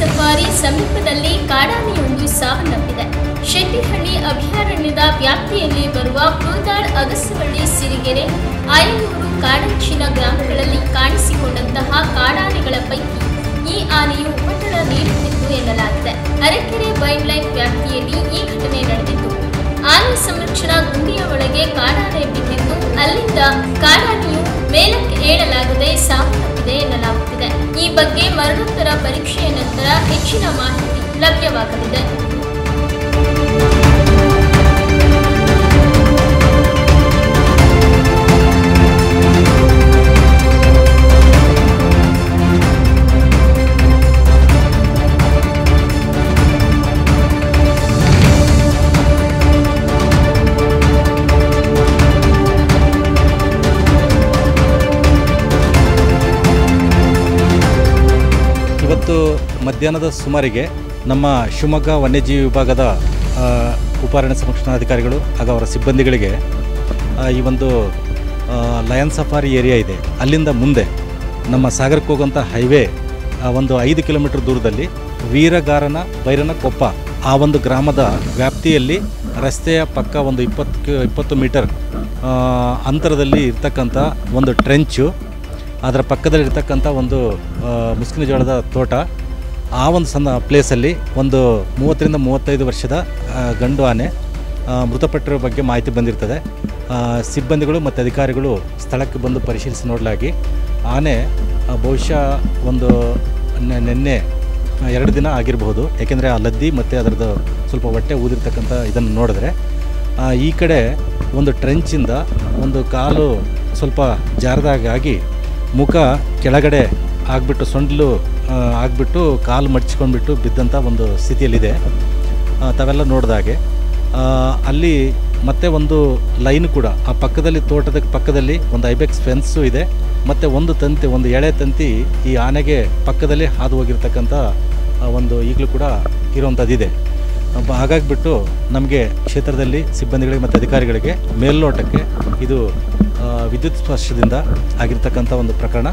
safari ಸಮೀಪದಲ್ಲಿ ಕಾಡಾನೆಯೊಂದು ಸಾವನ್ನಪ್ಪಿದೆ ಶೆಟ್ಟಿಹಳ್ಳಿ ಅಭಯಾರಣ್ಯದ ವ್ಯಾಪ್ತಿಯಲ್ಲಿ ಬರುವ ಕುರುದಾಳ್ ಅಗಸವಳ್ಳಿ ಸಿರಿಗೆರೆ ಆಯನೂರು ಕಾಡಂಚಿನ ಗ್ರಾಮಗಳಲ್ಲಿ ಕಾಣಿಸಿಕೊಂಡಂತಹ ಕಾಡಾನೆಗಳ ಪೈಕಿ ಈ ಆನೆಯು ಉಪಟಳ ನೀಡುತ್ತಿತ್ತು ಎನ್ನಲಾಗಿದೆ ಅರಕೆರೆ ವೈಲ್ಡ್ ಲೈಫ್ ವ್ಯಾಪ್ತಿಯಲ್ಲಿ ಈ ಘಟನೆ ನಡೆದಿದ್ದು ಆನೆ ಸಂರಕ್ಷಣಾ ಗುಂಡಿಯ ಒಳಗೆ ಕಾಡಾನೆ ಬಿದ್ದಿದ್ದು ಅಲ್ಲಿಂದ ಕಾಡಾನೆಯು ಮೇಲಕ್ಕೆ ಏಳಲಾಗದೆ ಸಾವನ್ನಪ್ಪಿದೆ ಎನ್ನಲಾಗುತ್ತಿದೆ ಈ ಬಗ್ಗೆ ಮರಣೋತ್ತರ ಪರೀಕ್ಷೆಯ ನಂತರ ಹೆಚ್ಚಿನ ಮಾಹಿತಿ ಲಭ್ಯವಾಗಲಿದೆ ಇವತ್ತು ಮಧ್ಯಾಹ್ನದ ಸುಮಾರಿಗೆ ನಮ್ಮ ಶಿವಮೊಗ್ಗ ವನ್ಯಜೀವಿ ವಿಭಾಗದ ಆ, ಉಪಾರಣ್ಯ ಸಂರಕ್ಷಣಾಧಿಕಾರಿಗಳು ಹಾಗೂ ಅವರ ಸಿಬ್ಬಂದಿಗಳಿಗೆ ಆ, ಈ ಒಂದು ಆ, ಲಯನ್ ಸಫಾರಿ ಏರಿಯಾ ಇದೆ ಅಲ್ಲಿಂದ ಮುಂದೆ ನಮ್ಮ ಸಾಗರಕ್ಕೆ ಹೋಗುವಂಥ ಹೈವೇ ಆ, ಒಂದು ಐದು ಕಿಲೋಮೀಟರ್ ದೂರದಲ್ಲಿ ವೀರಗಾರನ ಬೈರನ ಕೊಪ್ಪ ಆ ಒಂದು ಗ್ರಾಮದ ವ್ಯಾಪ್ತಿಯಲ್ಲಿ ರಸ್ತೆಯ ಪಕ್ಕ ಒಂದು ಇಪ್ಪತ್ತು ಕಿ ಇಪ್ಪತ್ತು ಮೀಟರ್ ಆ, ಅಂತರದಲ್ಲಿ ಇರ್ತಕ್ಕಂಥ ಒಂದು ಟ್ರೆಂಚು ಅದರ ಪಕ್ಕದಲ್ಲಿ ಇರ್ತಕ್ಕಂಥ ಒಂದು ಆ, ಮುಸ್ಕಿನ ಜೋಳದ ತೋಟ ಆ ಒಂದು ಸಣ್ಣ ಪ್ಲೇಸಲ್ಲಿ ಒಂದು ಮೂವತ್ತರಿಂದ ಮೂವತ್ತೈದು ವರ್ಷದ ಆ, ಗಂಡು ಆನೆ ಆ, ಮೃತಪಟ್ಟಿರೋ ಬಗ್ಗೆ ಮಾಹಿತಿ ಬಂದಿರ್ತದೆ ಆ, ಸಿಬ್ಬಂದಿಗಳು ಮತ್ತು ಅಧಿಕಾರಿಗಳು ಸ್ಥಳಕ್ಕೆ ಬಂದು ಪರಿಶೀಲಿಸಿ ನೋಡಲಾಗಿ ಆನೆ ಆ, ಬಹುಶಃ ಒಂದು ನೆ- ನಿನ್ನೆ ಆ, ಎರಡು ದಿನ ಆಗಿರಬಹುದು ಏಕೆಂದರೆ ಆ ಲದ್ದಿ ಮತ್ತು ಅದರದ್ದು ಸ್ವಲ್ಪ ಹೊಟ್ಟೆ ಊದಿರ್ತಕ್ಕಂಥ ಇದನ್ನು ನೋಡಿದ್ರೆ ಆ, ಈ ಕಡೆ ಒಂದು ಟ್ರೆಂಚಿಂದ ಒಂದು ಕಾಲು ಸ್ವಲ್ಪ ಜಾರದಾಗಿ ಮುಖ ಕೆಳಗಡೆ ಆಗಿಬಿಟ್ಟು ಸೊಂಡ್ಲು ಆ, ಆಗ್ಬಿಟ್ಟು ಕಾಲು ಮಡ್ಚ್ಕೊಂಡ್ಬಿಟ್ಟು ಬಿದ್ದಂಥ ಒಂದು ಸ್ಥಿತಿಯಲ್ಲಿದೆ ಆ, ತಾವೆಲ್ಲ ನೋಡಿದಾಗೆ ಆ, ಅಲ್ಲಿ ಮತ್ತೆ ಒಂದು ಲೈನ್ ಕೂಡ ಆ ಪಕ್ಕದಲ್ಲಿ ತೋಟದ ಪಕ್ಕದಲ್ಲಿ ಒಂದು ಐಬೆಕ್ಸ್ ಫೆನ್ಸು ಇದೆ ಮತ್ತು ಒಂದು ತಂತಿ ಒಂದು ಎಳೆ ತಂತಿ ಈ ಆನೆಗೆ ಪಕ್ಕದಲ್ಲಿ ಹಾದು ಹೋಗಿರ್ತಕ್ಕಂಥ ಆ, ಒಂದು ಈಗಲೂ ಕೂಡ ಇರುವಂಥದ್ದಿದೆ ಬ- ಹಾಗಾಗಿಬಿಟ್ಟು ನಮಗೆ ಕ್ಷೇತ್ರದಲ್ಲಿ ಸಿಬ್ಬಂದಿಗಳಿಗೆ ಮತ್ತು ಅಧಿಕಾರಿಗಳಿಗೆ ಮೇಲ್ನೋಟಕ್ಕೆ ಇದು ಆ, ವಿದ್ಯುತ್ ಸ್ಪರ್ಶದಿಂದ ಆಗಿರ್ತಕ್ಕಂಥ ಒಂದು ಪ್ರಕರಣ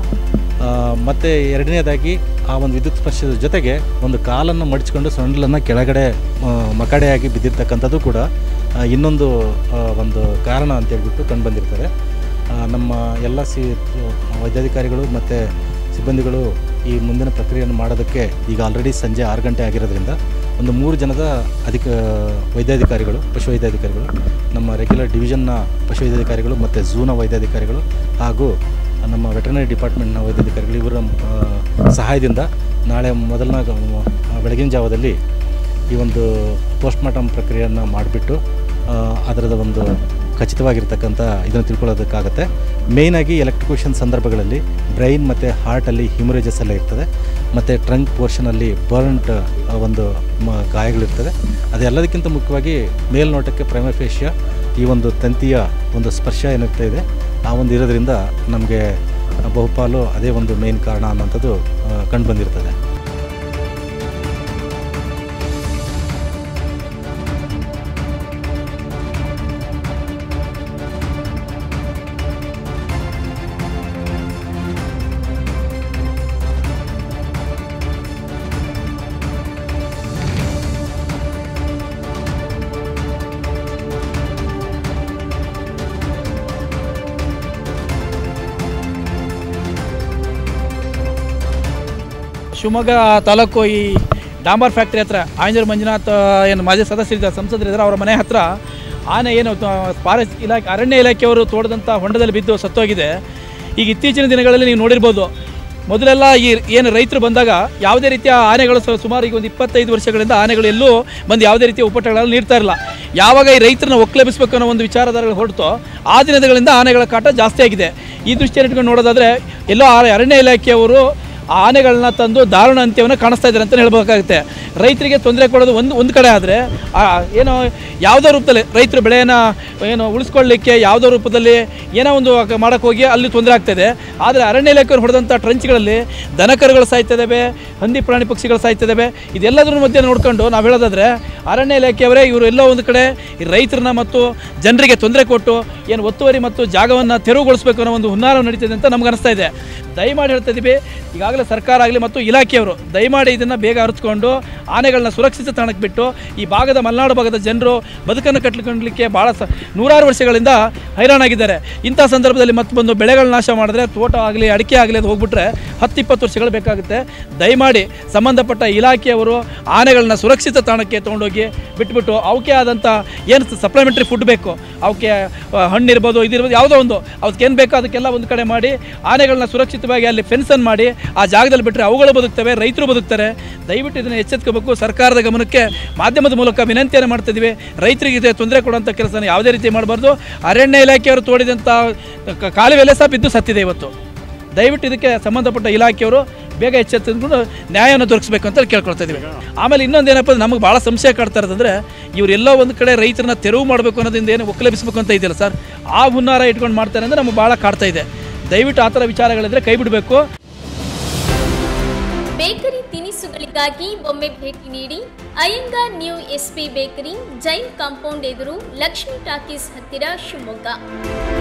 ಮತ್ತು ಎರಡನೇದಾಗಿ ಆ ಒಂದು ವಿದ್ಯುತ್ ಸ್ಪರ್ಶದ ಜೊತೆಗೆ ಒಂದು ಕಾಲನ್ನು ಮಡಚ್ಕೊಂಡು ಸೊಂಡಲನ್ನು ಕೆಳಗಡೆ ಆ, ಮಕಡೆಯಾಗಿ ಬಿದ್ದಿರ್ತಕ್ಕಂಥದ್ದು ಕೂಡ ಆ, ಇನ್ನೊಂದು ಆ, ಒಂದು ಕಾರಣ ಅಂತೇಳ್ಬಿಟ್ಟು ಕಂಡುಬಂದಿರ್ತದೆ ಆ, ನಮ್ಮ ಎಲ್ಲ ಸಿ ವೈದ್ಯಾಧಿಕಾರಿಗಳು ಮತ್ತು ಸಿಬ್ಬಂದಿಗಳು ಈ ಮುಂದಿನ ಪ್ರಕ್ರಿಯೆಯನ್ನು ಮಾಡೋದಕ್ಕೆ ಈಗ ಆಲ್ರೆಡಿ ಸಂಜೆ ಆರು ಗಂಟೆ ಆಗಿರೋದ್ರಿಂದ ಒಂದು ಮೂರು ಜನದ ಅಧಿಕ ವೈದ್ಯಾಧಿಕಾರಿಗಳು ಪಶು ವೈದ್ಯಾಧಿಕಾರಿಗಳು ನಮ್ಮ ರೆಗ್ಯುಲರ್ ಡಿವಿಷನ್ನ ಪಶು ವೈದ್ಯಾಧಿಕಾರಿಗಳು ಮತ್ತು ಝೂನ ವೈದ್ಯಾಧಿಕಾರಿಗಳು ಹಾಗೂ ನಮ್ಮ ವೆಟರ್ನರಿ ಡಿಪಾರ್ಟ್ಮೆಂಟ್ನ ವೈದ್ಯಾಧಿಕಾರಿಗಳು ಇವರ ಆ, ಸಹಾಯದಿಂದ ನಾಳೆ ಮೊದಲನ ಗ- ಬೆಳಗಿನ ಜಾವದಲ್ಲಿ ಈ ಒಂದು ಪೋಸ್ಟ್ಮಾರ್ಟಮ್ ಪ್ರಕ್ರಿಯೆಯನ್ನು ಮಾಡಿಬಿಟ್ಟು ಅದರದ ಒಂದು ಖಚಿತವಾಗಿರ್ತಕ್ಕಂಥ ಇದನ್ನು ತಿಳ್ಕೊಳ್ಳೋದಕ್ಕಾಗತ್ತೆ ಮೇಯ್ನಾಗಿ ಎಲೆಕ್ಟ್ರಿಕೇಷನ್ ಸಂದರ್ಭಗಳಲ್ಲಿ ಬ್ರೈನ್ ಮತ್ತು ಹಾರ್ಟಲ್ಲಿ ಹಿಮರೇಜಸ್ ಎಲ್ಲ ಇರ್ತದೆ ಮತ್ತು ಟ್ರಂಕ್ ಪೋರ್ಷನಲ್ಲಿ ಬರ್ನ್ಟ್ ಒಂದು ಮ ಗಾಯಗಳಿರ್ತದೆ ಅದೆಲ್ಲದಕ್ಕಿಂತ ಮುಖ್ಯವಾಗಿ ಮೇಲ್ನೋಟಕ್ಕೆ ಪ್ರೈಮಫೇಷಿಯ ಈ ಒಂದು ತಂತಿಯ ಒಂದು ಸ್ಪರ್ಶ ಏನಿರ್ತಾ ಇದೆ ಆ ಒಂದು ಇರೋದ್ರಿಂದ ನಮಗೆ ಬಹುಪಾಲು ಅದೇ ಒಂದು ಮೇನ್ ಕಾರಣ ಅನ್ನೋಂಥದ್ದು ಕಂಡು ಬಂದಿರ್ತದೆ ಶಿವಮೊಗ್ಗ ತಾಲೂಕು ಈ ಡಾಂಬರ್ ಫ್ಯಾಕ್ಟ್ರಿ ಹತ್ರ ಆಂಜನೇಯ ಮಂಜುನಾಥ್ ಏನು ಮಾಜಿ ಸದಸ್ಯರಿದ್ದಾರೆ ಸಂಸದರಿದ್ದಾರೆ ಅವರ ಮನೆ ಹತ್ರ ಆನೆ ಏನು ಫಾರೆಸ್ಟ್ ಇಲಾಖೆ ಅರಣ್ಯ ಇಲಾಖೆಯವರು ತೋಡದಂಥ ಹೊಂಡದಲ್ಲಿ ಬಿದ್ದು ಸತ್ತೋಗಿದೆ ಈಗ ಇತ್ತೀಚಿನ ದಿನಗಳಲ್ಲಿ ನೀವು ನೋಡಿರ್ಬೋದು ಮೊದಲೆಲ್ಲ ಈ ಏನು ರೈತರು ಬಂದಾಗ ಯಾವುದೇ ರೀತಿಯ ಆನೆಗಳು ಸ- ಸುಮಾರು ಈಗ ಒಂದು ಇಪ್ಪತ್ತೈದು ವರ್ಷಗಳಿಂದ ಆನೆಗಳು ಎಲ್ಲೂ ಬಂದು ಯಾವುದೇ ರೀತಿಯ ಉಪಟಳಗಳನ್ನು ನೀಡ್ತಾ ಇರಲ್ಲ ಯಾವಾಗ ಈ ರೈತರನ್ನ ಒಕ್ಕಲೆಬಿಸಬೇಕು ಅನ್ನೋ ಒಂದು ವಿಚಾರಧಾರೆಗಳು ಹೊರಟು ಆ ದಿನಗಳಿಂದ ಆನೆಗಳ ಕಾಟ ಜಾಸ್ತಿ ಆಗಿದೆ ಈ ದೃಷ್ಟಿಯನ್ನು ಇಟ್ಕೊಂಡು ನೋಡೋದಾದರೆ ಎಲ್ಲೋ ಆ ಅರಣ್ಯ ಇಲಾಖೆಯವರು ಆ ಆನೆಗಳನ್ನ ತಂದು ದಾರುಣ ಅಂತ್ಯವನ್ನು ಕಾಣಿಸ್ತಾ ಇದ್ದಾರೆ ಅಂತ ಹೇಳ್ಬೇಕಾಗುತ್ತೆ ರೈತರಿಗೆ ತೊಂದರೆ ಕೊಡೋದು ಒಂದು ಒಂದು ಕಡೆ ಆದರೆ ಏನೋ ಯಾವುದೋ ರೂಪದಲ್ಲಿ ರೈತರು ಬೆಳೆಯನ್ನು ಏನು ಉಳಿಸ್ಕೊಳ್ಳಿಕ್ಕೆ ಯಾವುದೋ ರೂಪದಲ್ಲಿ ಏನೋ ಒಂದು ಮಾಡೋಕ್ಕೆ ಹೋಗಿ ಅಲ್ಲಿ ತೊಂದರೆ ಆಗ್ತಾಯಿದೆ ಆದರೆ ಅರಣ್ಯ ಇಲಾಖೆಯವರು ಹೊಡೆದಂಥ ಟ್ರಂಚ್ಗಳಲ್ಲಿ ದನಕರುಗಳು ಸಾಯ್ತಿದ್ದಾವೆ ಹಂದಿ ಪ್ರಾಣಿ ಪಕ್ಷಿಗಳು ಸಾಯ್ತಿದ್ದಾವೆ ಇದೆಲ್ಲದರ ಮಧ್ಯೆ ನೋಡ್ಕೊಂಡು ನಾವು ಹೇಳೋದಾದರೆ ಅರಣ್ಯ ಇಲಾಖೆಯವರೇ ಇವರು ಎಲ್ಲೋ ಒಂದು ಕಡೆ ಈ ರೈತರನ್ನ ಮತ್ತು ಜನರಿಗೆ ತೊಂದರೆ ಕೊಟ್ಟು ಏನು ಒತ್ತುವರಿ ಮತ್ತು ಜಾಗವನ್ನು ತೆರವುಗೊಳಿಸಬೇಕು ಅನ್ನೋ ಒಂದು ಹುನ್ನಾರ ನಡೀತಿದೆ ಅಂತ ನಮ್ಗೆ ಅನಿಸ್ತಾ ಇದೆ ದಯಮಾಡಿ ಹೇಳ್ತಾ ಇದ್ದೀವಿ ಈಗಾಗಲೇ ಕೂಡಲೇ ಸರ್ಕಾರ ಆಗಲಿ ಮತ್ತು ಇಲಾಖೆಯವರು ದಯಮಾಡಿ ಇದನ್ನು ಬೇಗ ಅರಿತುಕೊಂಡು ಆನೆಗಳನ್ನ ಸುರಕ್ಷಿತ ತಾಣಕ್ಕೆ ಬಿಟ್ಟು ಈ ಭಾಗದ ಮಲೆನಾಡು ಭಾಗದ ಜನರು ಬದುಕನ್ನು ಕಟ್ಲಿಕ್ಕೆ ಭಾಳ ಸ ನೂರಾರು ವರ್ಷಗಳಿಂದ ಹೈರಾಣಾಗಿದ್ದಾರೆ ಇಂಥ ಸಂದರ್ಭದಲ್ಲಿ ಮತ್ತೆ ಬಂದು ಬೆಳೆಗಳ ನಾಶ ಮಾಡಿದ್ರೆ ತೋಟ ಆಗಲಿ ಅಡಿಕೆ ಆಗಲಿ ಅದು ಹೋಗ್ಬಿಟ್ರೆ ಹತ್ತು ಇಪ್ಪತ್ತು ವರ್ಷಗಳು ಬೇಕಾಗುತ್ತೆ ದಯಮಾಡಿ ಸಂಬಂಧಪಟ್ಟ ಇಲಾಖೆಯವರು ಆನೆಗಳನ್ನ ಸುರಕ್ಷಿತ ತಾಣಕ್ಕೆ ತೊಗೊಂಡೋಗಿ ಬಿಟ್ಬಿಟ್ಟು ಅವಕ್ಕೆ ಆದಂಥ ಏನು ಸಪ್ಲಿಮೆಂಟ್ರಿ ಫುಡ್ ಬೇಕು ಅವಕ್ಕೆ ಹಣ್ಣಿರ್ಬೋದು ಇದಿರ್ಬೋದು ಯಾವುದೋ ಒಂದು ಅವಕ್ಕೆ ಏನು ಬೇಕೋ ಅದಕ್ಕೆಲ್ಲ ಒಂದು ಕಡೆ ಮಾಡಿ ಆನೆಗಳನ್ನ ಸುರಕ್ಷಿತವಾಗಿ ಅಲ್ಲಿ ಫೆನ್ಸನ್ನು ಮಾಡಿ ಆ ಜಾಗದಲ್ಲಿ ಬಿಟ್ಟರೆ ಅವುಗಳು ಬದುಕ್ತವೆ ರೈತರು ಬದುಕ್ತಾರೆ ದಯವಿಟ್ಟು ಇದನ್ನು ಎಚ್ಚೆತ್ಕೋಬೇಕು ಸರ್ಕಾರದ ಗಮನಕ್ಕೆ ಮಾಧ್ಯಮದ ಮೂಲಕ ವಿನಂತಿಯನ್ನು ಮಾಡ್ತಿದ್ದೀವಿ ರೈತರಿಗೆ ಇದೆ ತೊಂದರೆ ಕೊಡುವಂಥ ಕೆಲಸನ ಯಾವುದೇ ರೀತಿ ಮಾಡಬಾರ್ದು ಅರಣ್ಯ ಇಲಾಖೆಯವರು ತೋಡಿದಂಥ ಕ- ಕಾಲುವೆಲೆ ಸಹ ಬಿದ್ದು ಸತ್ತಿದೆ ಇವತ್ತು ದಯವಿಟ್ಟು ಇದಕ್ಕೆ ಸಂಬಂಧಪಟ್ಟ ಇಲಾಖೆಯವರು ಬೇಗ ಎಚ್ಚೆತ್ತುಕೊಂಡು ನ್ಯಾಯವನ್ನು ದೊರಕಿಸ್ಬೇಕು ಅಂತ ಕೇಳ್ಕೊಳ್ತಾ ಇದೀವಿ ಆಮೇಲೆ ಇನ್ನೊಂದು ಏನಪ್ಪ ಅಂದ್ರೆ ನಮಗೆ ಭಾಳ ಸಂಶಯ ಕಾಡ್ತಾ ಇರೋದಂದ್ರೆ ಇವರೆಲ್ಲೋ ಒಂದು ಕಡೆ ರೈತರನ್ನ ತೆರವು ಮಾಡಬೇಕು ಅನ್ನೋದ್ರಿಂದ ಏನು ಒಕ್ಕಲೆಬ್ಬಿಸ್ಬೇಕು ಅಂತ ಇದೆಯಲ್ಲ ಸರ್ ಆ ಹುನ್ನಾರ ಇಟ್ಕೊಂಡು ಮಾಡ್ತಾರೆ ಅಂದರೆ ನಮಗೆ ಭಾಳ ಕಾಡ್ತಾ ಇದೆ ದಯವಿಟ್ಟು ಆ ಥರ ವಿಚಾರಗಳಿದ್ರೆ ಕೈ ಬಿಡಬೇಕು ಬೇಕರಿ ತಿನಿಸುಗಳಿಗಾಗಿ ಒಮ್ಮೆ ಭೇಟಿ ನೀಡಿ Iyengar new SP bakery Jain compound ಎದುರು ಲಕ್ಷ್ಮಿ ಟಾಕೀಸ್ ಹತ್ತಿರ ಶಿವಮೊಗ್ಗ